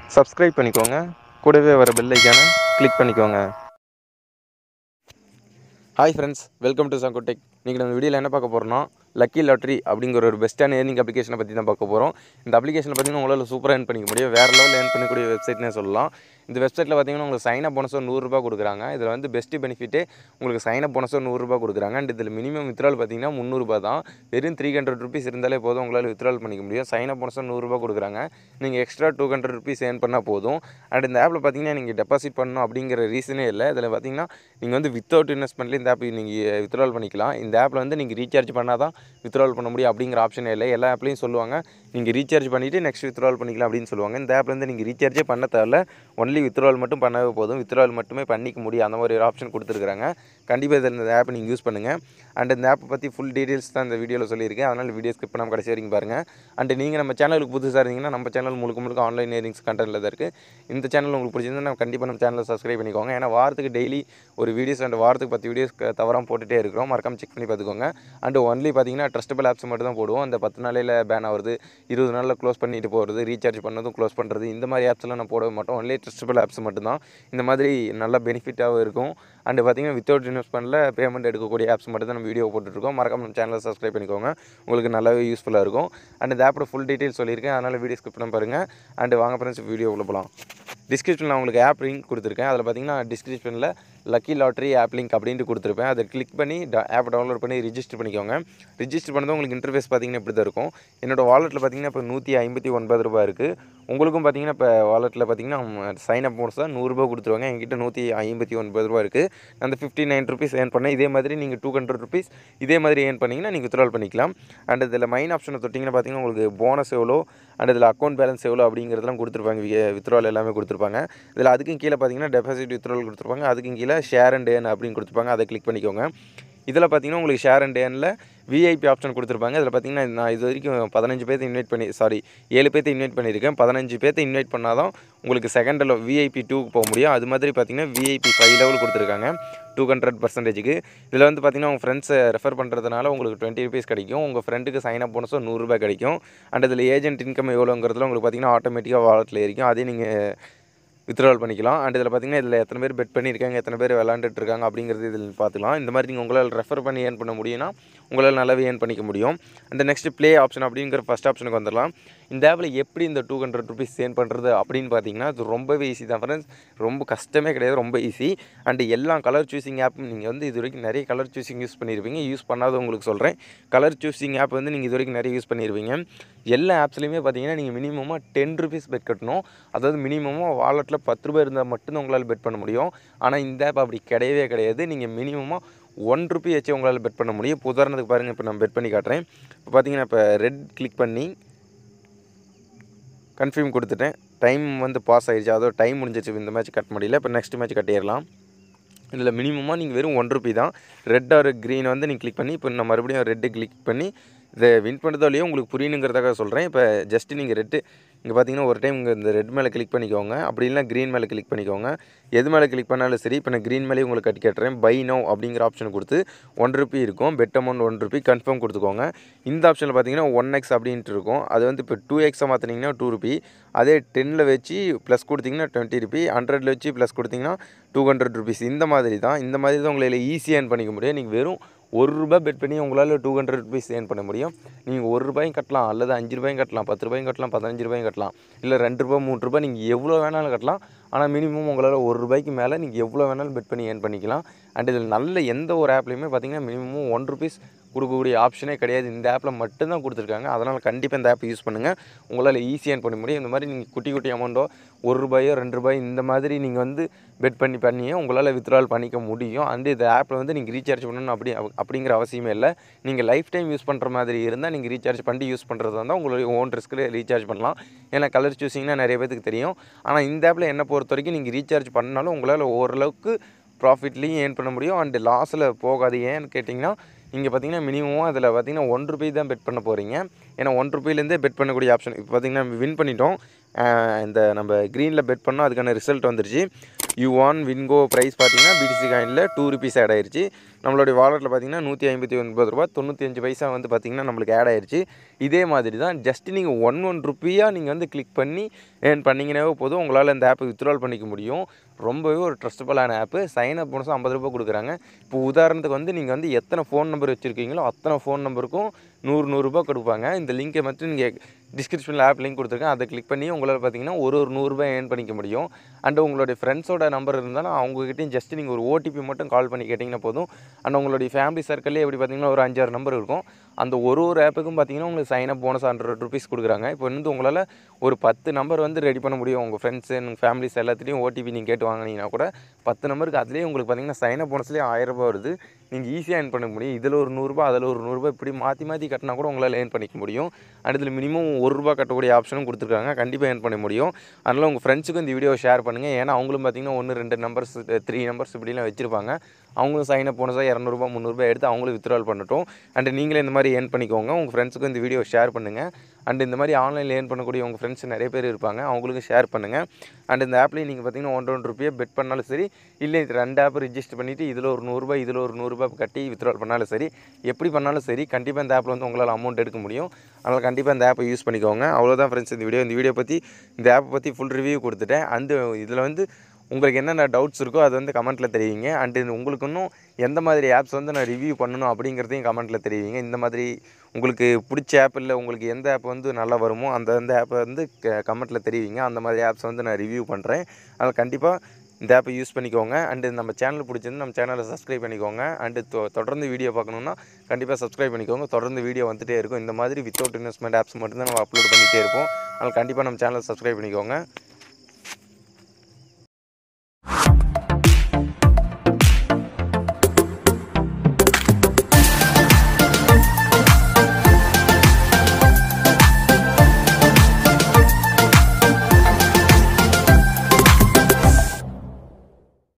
subscribe பண்ணிக்கோங்க கூடவே வர பெல் ஐக்கானை கிளிக் பண்ணிக்கோங்க ஹாய் ஃப்ரெண்ட்ஸ் வெல்கம் டு சங்கோடெக் இன்றைக்கி நம்ம வீடியோவில் என்ன பார்க்க போகிறோம்னா லக்கி லாட்ரி அப்படிங்கிற ஒரு பெஸ்ட்டான ஏர்னிங் அப்ளிகேஷனை பற்றி தான் பார்க்க போகிறோம் இந்த அப்ளிகேஷனை பார்த்தீங்கன்னா உங்களால் சூப்பராக ஏர்ன் பண்ணிக்க முடியும் வேறு லெவலில் ஏர்ன் பண்ணக்கூடிய வெப்சைட்னே சொல்லலாம் இந்த வெப்சைட்டில் பார்த்தீங்கன்னா உங்களுக்கு சைன் அப் போனஸோ நூறுரூபா கொடுக்குறாங்க இதில் வந்து பெஸ்ட்டு பெனிஃபிட்டே உங்களுக்கு சைன் அப் போனஸோ நூறுரூபா கொடுக்குறாங்க அண்ட் இதில் மினிமம் வித்ரால் பார்த்தீங்கன்னா முந்நூறுபா தான் வெறும் த்ரீ ஹண்ட்ரட் ருபீஸ் இருந்தாலே போதும் உங்களால் வித்ரால் பண்ணிக்க முடியும் சைன் அப் போனஸோ நூறுரூபா கொடுக்குறாங்க நீங்கள் extra two hundred rupees earn பண்ணால் போதும் அண்ட் இந்த ஆப்பில் பார்த்தீங்கன்னா நீங்கள் டெபாசிட் பண்ணணும் அப்படிங்கிற ரீசனே இல்லை இதில் பார்த்தீங்கன்னா நீங்கள் வந்து வித்தவுட் இன்வெஸ்ட்மெண்ட்லேயே இந்த ஆப் நீங்கள் வித்ட்ரால் பண்ணிக்கலாம் இந்த ஆப்பில் வந்து நீங்கள் ரீசார்ஜ் பண்ணால் தான் வித்ட்ரால் பண்ண முடியும் அப்படிங்கிற ஆப்ஷனே இல்லை எல்லா ஆப்லையும் சொல்லுவாங்க நீங்கள் ரீசார்ஜ் பண்ணிவிட்டு நெக்ஸ்ட் வித்ட்ரால் பண்ணிக்கலாம் அப்படின்னு சொல்லுவாங்க இந்த ஆப்பில் வந்து நீங்கள் ரீசார்ஜே பண்ண தேவையில்ல ஒன்லி வித்ட்ரால் மட்டும் பண்ணவே போதும் வித்ட்ரால் மட்டுமே பண்ணிக்க முடியும் அந்த மாதிரி ஒரு ஆப்ஷன் கொடுத்துருக்காங்க கண்டிப்பாக இதில் இந்த ஆப் நீங்கள் யூஸ் பண்ணுங்கள் அண்ட் இந்த ஆப்பை பற்றி ஃபுல் டீட்டெயில்ஸ் தான் இந்த வீடியோவில் சொல்லியிருக்கேன் அதனால் வீடியோ ஸ்கிப் பண்ணாமல் கடைசி வரைக்கும் பாருங்கள் அண்ட் நீங்கள் நம்ம சேனலுக்கு புதுசாக இருந்தீங்கன்னா நம்ம சேனல் முழுக்க முழுக்க ஆன்லைன் ஏரிங்ஸ் கண்டென்ட்டில் தான் இருக்குது இந்த சேனல் உங்களுக்கு பிடிச்சிருந்தா கண்டிப்பாக நம்ம சேனலை சப்ஸ்கிரைப் பண்ணிக்கோங்க ஏன்னா வாரத்துக்கு டெய்லி ஒரு வீடியோஸ் அண்ட் வாரத்துக்கு பத்து வீடியோஸ் தவறாமல் போட்டுகிட்டே இருக்கிறோம் மறக்காம செக் பண்ணி பார்த்துக்கோங்க அண்ட் ஒன்லி பார்த்தீங்கன்னா ட்ரஸ்டபிள் ஆப்ஸ் மட்டும் தான் போடுவோம் அந்த பத்து நாளையில் பேன் ஆகுறது இருபது நாளில் க்ளோஸ் பண்ணிட்டு போகிறது ரீசார்ஜ் பண்ணதும் க்ளோஸ் பண்ணுறது இந்த மாதிரி ஆப்ஸ்லாம் நான் போட மாட்டோம் ஒன்லி ட்ரஸ்டபிள் ஆப்ஸ் மட்டும்தான் இந்த மாதிரி நல்ல பெனிஃபிட்டாகவும் இருக்கும் அண்ட் பார்த்தீங்கன்னா வித்தவுட் இன்வெஸ்ட்மெண்ட்டில் பேமெண்ட் எடுக்கக்கூடிய ஆப்ஸ் மட்டும் தான் நம்ம வீடியோ போட்டுருக்கோம் மறக்காம நம்ம சேனலை சப்ஸ்கிரைப் பண்ணிக்கோங்க உங்களுக்கு நல்லாவே யூஸ்ஃபுல்லாக இருக்கும் அண்ட் இந்த ஆப்போட ஃபுல் டீட்டெயில் சொல்லியிருக்கேன் அதனால் வீடியோ ஸ்கிப் பண்ண பாருங்கள் அண்ட் வாங்க ஃப்ரெண்ட்ஸ் வீடியோ உள்ள போகலாம் டிஸ்கிரிப்ஷனில் உங்களுக்கு ஆப் லிங்க் கொடுத்துருக்கேன் அதில் பார்த்தீங்கன்னா டிஸ்கிரிப்ஷனில் லக்கி லாட்ரி ஆப் லிங்க் அப்படின்ட்டு கொடுத்துருப்பேன் அதை கிளிக் பண்ணி ஆப் டவுன்லோட் பண்ணி ரிஜிஸ்டர் பண்ணிக்கோங்க ரிஜிஸ்டர் பண்ணதும் உங்களுக்கு இன்டர்ஃபேஸ் பார்த்தீங்கன்னா இப்படி தான் இருக்கும் என்னோட வாலெட்டில் பார்த்தீங்கன்னா இப்போ நூற்றி ஐம்பத்தி ஒன்பது ரூபா இருக்குது உங்களுக்கும் பார்த்தீங்கன்னா இப்போ வாலெட்டில் பார்த்தீங்கன்னா சைன் அப் போனஸ் தான் நூறுரூபா கொடுத்துருவாங்க என்கிட்ட நூற்றி ஐம்பத்தி ஒன்பது ரூபா இருக்குது அந்த ஃபிஃப்டி நைன் ருபீஸ் ஏர்ன் பண்ணேன் இதே மாதிரி நீங்கள் டூ ஹண்ட்ரட் ருபீஸ் இதே மாதிரி ஏர்ன் பண்ணிங்கன்னா நீங்கள் வித்ட்ரால் பண்ணிக்கலாம் அண்ட் இதில் மைன் ஆப்ஷனை தொட்டிங்கன்னா பார்த்தீங்கன்னா உங்களுக்கு போனஸ் எவ்வளோ அண்ட் இதில் அக்கௌண்ட் பேலன்ஸ் எவ்வளோ அப்படிங்கிறதெல்லாம் கொடுத்துருப்பாங்க வித்ட்ரால் எல்லாமே கொடுத்துருப்பாங்க இதில் அதுக்கும் கீழே பார்த்தீங்கன்னா டெபாசிட் வித்ட்ரால் கொடுத்துருப்பாங்க அதுக்கும் கீழே ஷேர் அண்ட் ஏர்ன் அப்படின்னு கொடுத்துருப்பாங்க அதை கிளிக் பண்ணிக்கோங்க இதில் பார்த்தீங்கன்னா உங்களுக்கு ஷேர் அண்ட் ஏர்னில் விஐபி ஆப்ஷன் கொடுத்துருப்பாங்க இதில் பார்த்தீங்கன்னா நான் இது வரைக்கும் பதினஞ்சு பேர்த்து இன்வைட் பண்ணி சாரி ஏழு பேர்த்து இன்வைட் பண்ணியிருக்கேன் பதினஞ்சு பேர்த்து இன்வைட் பண்ணால் தான் உங்களுக்கு செகண்ட் லெவல் விஐபி டூக்கு போக முடியும் அது மாதிரி பார்த்தீங்கன்னா விஐபி ஃபைவ் லெவல் கொடுத்துருக்காங்க டூ ஹண்ட்ரட் பர்சன்டேஜுக்கு இதில் வந்து பார்த்தீங்கன்னா உங்கள் ஃப்ரெண்ட்ஸை ரெஃபர் பண்ணுறதுனால உங்களுக்கு டுவெண்ட்டி ருபீஸ் கிடைக்கும் உங்கள் ஃப்ரெண்டுக்கு சைன் அப் போனஸோ நூறுரூபா கிடைக்கும் அண்ட் இதில் ஏஜென்ட் இன்கம் எவ்வளோங்கிறதுல உங்களுக்கு பார்த்தீங்கன்னா ஆட்டோமேட்டிக்காக வாலெட்டில் இருக்கும் அதே நீங்கள் வித்ட்ரால் பண்ணிக்கலாம் அண்ட் இதில் பார்த்தீங்கன்னா இதில் எத்தனை பேர் பெட் பண்ணியிருக்காங்க எத்தனை பேர் விளாண்டுட்டு இருக்காங்க அப்படிங்கிறது இதில் பார்த்துக்கலாம் இந்த மாதிரி நீங்கள் உங்களால் ரெஃபர் பண்ணி ஏர்ன் பண்ண முடியும்னா உங்களால் நல்லாவே ஏர்ன் பண்ணிக்க முடியும் அந்த நெக்ஸ்ட் ப்ளே ஆப்ஷன் அப்படிங்கிற ஃபஸ்ட் ஆப்ஷனுக்கு வந்துடலாம் இந்த ஆப்பில் எப்படி இந்த டூ ஹண்ட்ரட் ருபீஸ் ஏர்ன் பண்ணுறது அப்படின்னு பார்த்தீங்கன்னா அது ரொம்பவே ஈஸி தான் ஃப்ரெண்ட்ஸ் ரொம்ப கஷ்டமே கிடையாது ரொம்ப ஈஸி அண்ட் எல்லா கலர் சூஸிங் ஆப்பும் நீங்கள் வந்து இது வரைக்கும் நிறைய கலர் சூஸிங் யூஸ் பண்ணியிருப்பீங்க யூஸ் பண்ணாத உங்களுக்கு சொல்கிறேன் கலர் சூஸிங் ஆப் வந்து நீங்கள் இது வரைக்கும் நிறைய யூஸ் பண்ணியிருப்பீங்க எல்லா ஆப்ஸ்லையுமே பார்த்தீங்கன்னா நீங்கள் மினிமமாக டென் ருபீஸ் பெட் கட்டணும் அதாவது மினிமமாக வாலெட்டில் பத்து ரூபாய் இருந்தால் மட்டும்தான் உங்களால் பெட் பண்ண முடியும் ஆனால் இந்த ஆப் அப்படி கிடையவே கிடையாது நீங்கள் மினிமமாக ஒன் ருபி வச்சு உங்களால் பெட் பண்ண முடியும் இப்போ உதாரணத்துக்கு பாருங்கள் இப்போ நான் பெட் பண்ணி காட்டுறேன் இப்போ பார்த்தீங்கன்னா இப்போ ரெட் கிளிக் பண்ணி கன்ஃபார்ம் கொடுத்துட்டேன் டைம் வந்து பாஸ் ஆகிடுச்சு அதோ டைம் முடிஞ்சிச்சு இந்த மேட்ச் கட்ட முடியல இப்போ நெக்ஸ்ட் மேட்ச் கட்டிடலாம் இதில் மினிமமாக நீங்கள் வெறும் ஒன் ருபி தான் ரெட் ஆர் க்ரீன் வந்து நீங்கள் கிளிக் பண்ணி இப்போ நான் மறுபடியும் ரெட்டு கிளிக் பண்ணி இதை வின் பண்ணுறதோ இல்லையோ உங்களுக்கு புரியணுங்கிறதுக்காக சொல்கிறேன் இப்போ ஜஸ்ட்டு நீங்கள் ரெட்டு இங்கே பார்த்தீங்கன்னா ஒரு டைம் இங்கே இந்த ரெட் மேலே கிளிக் பண்ணிக்கோங்க அப்படி இல்லைனா க்ரீன் மேலே கிளிக் பண்ணிக்கோங்க எது மேலே கிளிக் பண்ணாலும் சரி இப்போ நான் க்ரீன் மேலே உங்களுக்கு கட்டி கட்டுறேன் பை நோ அப்படிங்கிற ஆப்ஷன் கொடுத்து ஒன் ருபி இருக்கும் bet amount one rupee confirm கொடுத்துக்கோங்க இந்த ஆப்ஷனில் பார்த்தீங்கன்னா ஒன் எக்ஸ் அப்படின்ட்டு இருக்கும் அது வந்து இப்போ டூ எக்ஸாக மாற்றினீங்கன்னா டூ ருபி அதே டென்னில் வச்சு ப்ளஸ் கொடுத்தீங்கன்னா டுவெண்ட்டி ருபி ஹண்ட்ரடில் வச்சு ப்ளஸ் கொடுத்தீங்கன்னா டூ ஹண்ட்ரட் ருபீஸ் இந்த மாதிரி தான் இந்த மாதிரி தான் உங்களால் ஈஸியாக ஏர்ன் பண்ணிக்க முடியும் நீங்கள் வெறும் ஒரு ரூபாய் பெட் பண்ணி உங்களால் டூ ஹண்ட்ரட் ருபீஸ் ஏர்ன் பண்ண முடியும் நீங்கள் ஒரு ரூபாயும் கட்டலாம் அல்லது அஞ்சு ரூபாயும் கட்டலாம் பத்து ரூபாயும் கட்டலாம் பதினஞ்சு ரூபாயும் கட்டலாம் இல்லை ரெண்டு ரூபா மூணு ரூபாய் நீங்கள் எவ்வளோ வேணாலும் கட்டலாம் ஆனால் மினிமம் உங்களால் ஒரு ரூபாய்க்கு மேலே நீங்கள் எவ்வளோ வேணாலும் பெட் பண்ணி ஏர்ன் பண்ணிக்கலாம் அண்ட் இதில் நல்ல எந்த ஒரு ஆப்லேயுமே பார்த்தீங்கன்னா மினிமம் ஒன் ருபீஸ் கொடுக்கக்கூடிய ஆப்ஷனே கிடையாது இந்த ஆப்பில் மட்டும்தான் கொடுத்துருக்காங்க அதனால் கண்டிப்பாக இந்த ஆப் யூஸ் பண்ணுங்கள் உங்களால் ஈஸியாக ஏர்ன் பண்ண முடியும் இந்த மாதிரி நீங்கள் குட்டி குட்டி அமௌண்ட்டோ ஒரு ரூபாயோ ரெண்டு ரூபாய் இந்த மாதிரி நீங்கள் வந்து பெட் பண்ணி பண்ணியே உங்களால் வித்ட்ரால் பண்ணிக்க முடியும் அண்ட் இந்த ஆப்பில் வந்து நீங்கள் ரீசார்ஜ் பண்ணணும் அப்படி அப்படிங்கிற அவசியமே இல்லை நீங்கள் லைஃப் டைம் யூஸ் பண்ணுற மாதிரி இருந்தால் நீங்கள் ரீசார்ஜ் பண்ணி யூஸ் பண்ணுறதா இருந்தால் உங்களுடைய ஓன் ரிஸ்க்கில் ரீசார்ஜ் பண்ணலாம் ஏன்னா கலர் சூஸிங்னா நிறைய பேத்துக்கு தெரியும் ஆனால் இந்த ஆப்பில் என்ன பொறுத்த வரைக்கும் நீங்கள் ரீசார்ஜ் பண்ணாலும் உங்களால் ஓரளவுக்கு ப்ராஃபிட்லேயும் ஏர்ன் பண்ண முடியும் அண்டு லாஸில் போகாது ஏன்னு கேட்டிங்கன்னா இங்கே பார்த்தீங்கன்னா மினிமமாக அதில் பார்த்தீங்கன்னா ஒன் ருபி தான் பெட் பண்ண போகிறீங்க ஏன்னா ஒன் ருபிலேருந்தே பெட் பண்ணக்கூடிய ஆப்ஷன் இப்போ பார்த்தீங்கன்னா வின் பண்ணிட்டோம் ஆஹ் இந்த நம்ம க்ரீனில் பெட் பண்ணோம் அதுக்கான ரிசல்ட் வந்துருச்சு யூ ஒன் வின்கோ ப்ரைஸ் பார்த்தீங்கன்னா பிடிசி காயினில் டூ ருபீஸ் ஆட் ஆயிருச்சு நம்மளுடைய வாலெட்டில் பார்த்தீங்கன்னா நூற்றி ஐம்பத்தி ஒன்பது ரூபா தொண்ணூற்றி அஞ்சு பைசா வந்து பார்த்தீங்கன்னா நம்மளுக்கு ஆட் ஆயிருச்சு இதே மாதிரி தான் ஜஸ்ட் நீங்கள் ஒன் ஒன் ருப்பியாக நீங்கள் வந்து கிளிக் பண்ணி ஏர்ன் பண்ணிங்கனாவே போதும் உங்களால் இந்த ஆப்பை வித்ட்ரால் பண்ணிக்க முடியும் ரொம்பவே ஒரு ட்ரஸ்டபுளான ஆப்பு சைன் அப் போனஸும் ஐம்பது ரூபாய் கொடுக்குறாங்க இப்போ உதாரணத்துக்கு வந்து நீங்கள் வந்து எத்தனை ஃபோன் நம்பர் வச்சுருக்கீங்களோ அத்தனை ஃபோன் நம்பருக்கும் நூறு நூறுரூபா கொடுப்பாங்க இந்த லிங்கை மட்டும் நீங்கள் டிஸ்கிரிப்ஷனில் ஆப் லிங்க் கொடுத்துருக்கேன் அதை கிளிக் பண்ணி உங்களால் பார்த்தீங்கன்னா ஒரு ஒரு நூறுரூபா ஏர்ன் பண்ணிக்க முடியும் அண்ட் உங்களுடைய ஃப்ரெண்ட்ஸோட நம்பர் இருந்தாலும் அவங்ககிட்டயும் ஜஸ்ட் நீங்கள் ஒரு ஓடிபி மட்டும் கால் பண்ணி கேட்டிங்கன்னா போதும் அண்ட் உங்களுடைய ஃபேமிலி சர்க்கிளே எப்படி பார்த்தீங்கன்னா ஒரு அஞ்சாறு நம்பர் இருக்கும் அந்த ஒரு ஒரு ஆப்புக்கும் பார்த்தீங்கன்னா உங்களுக்கு sign up bonus hundred rupees கொடுக்குறாங்க இப்போ வந்து உங்களால் ஒரு பத்து நம்பர் வந்து ரெடி பண்ண முடியும் உங்கள் ஃப்ரெண்ட்ஸு உங்கள் ஃபேமிலிஸ் எல்லாத்துலேயும் ஓடிபி நீங்கள் கேட்டு வாங்கினீங்கன்னா கூட பத்து நம்பருக்கு அதுலேயே உங்களுக்கு பார்த்தீங்கன்னா சைன் அப் போனஸ்லேயே ஆயிரம் ரூபாய் வருது நீங்கள் ஈஸியாக ஏர்ன் பண்ண முடியும் இதில் ஒரு நூறுரூபா அதில் ஒரு நூறுரூபா இப்படி மாற்றி மாற்றி கட்டினா கூட உங்களால் ஏர்ன் பண்ணிக்க முடியும் அண்ட் இதில் மினிமம் ஒரு ரூபா கட்டக்கூடிய ஆப்ஷனும் கொடுத்துருக்காங்க கண்டிப்பாக ஏர்ன் பண்ண முடியும் அதனால் உங்கள் ஃப்ரெண்ட்ஸுக்கும் இந்த வீடியோ ஷேர் பண்ணுங்கள் ஏன்னா அவங்களும் பார்த்தீங்கன்னா ஒன்று ரெண்டு நம்பர்ஸ் த்ரீ நம்பர்ஸ் இப்படிலாம் வச்சுருப்பாங்க அவங்களும் சைன் அப் போனஸாக இரநூறுபா முந்நூறுபா எடுத்து அவங்களும் வித்ட்ரால் பண்ணட்டும் அண்ட் நீங்களே இந்த மாதிரி ஏர்ன் பண்ணிக்கோங்க உங்கள் ஃப்ரெண்ட்ஸுக்கும் இந்த வீடியோ ஷேர் பண்ணுங்கள் அண்ட் இந்த மாதிரி ஆன்லைனில் ஏர்ன் பண்ணக்கூடிய உங்கள் ஃப்ரெண்ட்ஸ் நிறைய பேர் இருப்பாங்க அவங்களுக்கும் ஷேர் பண்ணுங்கள் அண்ட் இந்த ஆப்லேயும் நீங்கள் பார்த்தீங்கன்னா ஒன் ஒன் ருபியை பெட் பண்ணாலும் சரி இல்லை இது ரெண்டு ஆப் ரிஜிஸ்டர் பண்ணிவிட்டு இதில் ஒரு நூறுரூபா இதில் ஒரு நூறுரூபா கட்டி வித்ட்ரால் பண்ணாலும் சரி எப்படி பண்ணாலும் சரி கண்டிப்பாக இந்த ஆப்பில் வந்து உங்களால் அமௌண்ட் எடுக்க முடியும் அதனால் கண்டிப்பாக இந்த ஆப்பை யூஸ் பண்ணிக்கோங்க அவ்வளோதான் ஃப்ரெண்ட்ஸ் இந்த வீடியோ இந்த வீடியோ பற்றி இந்த ஆப்பை பற்றி ஃபுல் ரிவ்யூ கொடுத்துட்டேன் அந்த இதில் வந்து உங்களுக்கு என்னென்ன டவுட்ஸ் இருக்கோ அது வந்து கமெண்ட்டில் தெரிவிங்க அண்டு உங்களுக்கு இன்னும் எந்த மாதிரி ஆப்ஸ் வந்து நான் ரிவ்யூ பண்ணணும் அப்படிங்கிறதையும் கமெண்ட்டில் தெரிவிங்க இந்த மாதிரி உங்களுக்கு பிடிச்ச ஆப் இல்லை உங்களுக்கு எந்த ஆப் வந்து நல்லா வருமோ அந்த அந்த ஆப்பை வந்து கமெண்ட்டில் தெரிவிங்க அந்த மாதிரி ஆப்ஸ் வந்து நான் ரிவ்யூ பண்ணுறேன் அதனால் கண்டிப்பாக இந்த ஆப்பை யூஸ் பண்ணிக்கோங்க அண்டு நம்ம சேனல் பிடிச்சிருந்து நம்ம சேனலை சப்ஸ்கிரைப் பண்ணிக்கோங்க அண்டு தொ- தொடர்ந்து வீடியோ பார்க்கணுன்னா கண்டிப்பாக சப்ஸ்கிரைப் பண்ணிக்கோங்க தொடர்ந்து வீடியோ வந்துட்டே இருக்கும் இந்த மாதிரி வித்தவுட் இன்வெஸ்ட்மெண்ட் ஆப்ஸ் மட்டும்தான் நம்ம அப்லோட் பண்ணிகிட்டே இருப்போம் அதனால் கண்டிப்பாக நம்ம சேனலை சப்ஸ்கிரைப் பண்ணிக்கோங்க